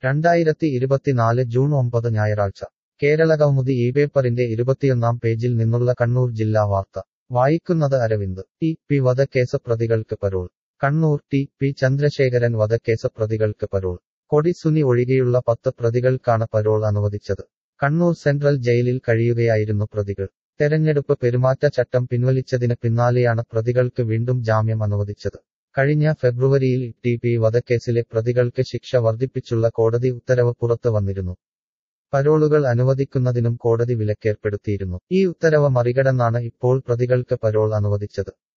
രണ്ടായിരത്തി ഇരുപത്തിനാല് ജൂൺ ഒമ്പത് ഞായറാഴ്ച കേരളകൗമുദി ഈ പേപ്പറിന്റെ ഇരുപത്തിയൊന്നാം പേജിൽ നിന്നുള്ള കണ്ണൂർ ജില്ലാ വാർത്ത വായിക്കുന്നത് അരവിന്ദ് ടി പി വധക്കേസ് പ്രതികൾക്ക് parole Kannur T P Chandrasekharan വധക്കേസ് പ്രതികൾക്ക് പരോൾ കൊടിസുനി ഒഴികെയുള്ള പത്ത് പ്രതികൾക്കാണ് പരോൾ അനുവദിച്ചത് കണ്ണൂർ സെൻട്രൽ ജയിലിൽ കഴിയുകയായിരുന്നു പ്രതികൾ തെരഞ്ഞെടുപ്പ് പെരുമാറ്റച്ചട്ടം പിൻവലിച്ചതിന് പിന്നാലെയാണ് പ്രതികൾക്ക് വീണ്ടും ജാമ്യം അനുവദിച്ചത് കഴിഞ്ഞ ഫെബ്രുവരിയിൽ ടി പി വധക്കേസിലെ പ്രതികൾക്ക് ശിക്ഷ വർദ്ധിപ്പിച്ചുള്ള കോടതി ഉത്തരവ് പുറത്തു വന്നിരുന്നു പരോളുകൾ അനുവദിക്കുന്നതിനും കോടതി വിലക്കേർപ്പെടുത്തിയിരുന്നു ഈ ഉത്തരവ് മറികടന്നാണ് ഇപ്പോൾ പ്രതികൾക്ക് പരോൾ അനുവദിച്ചത്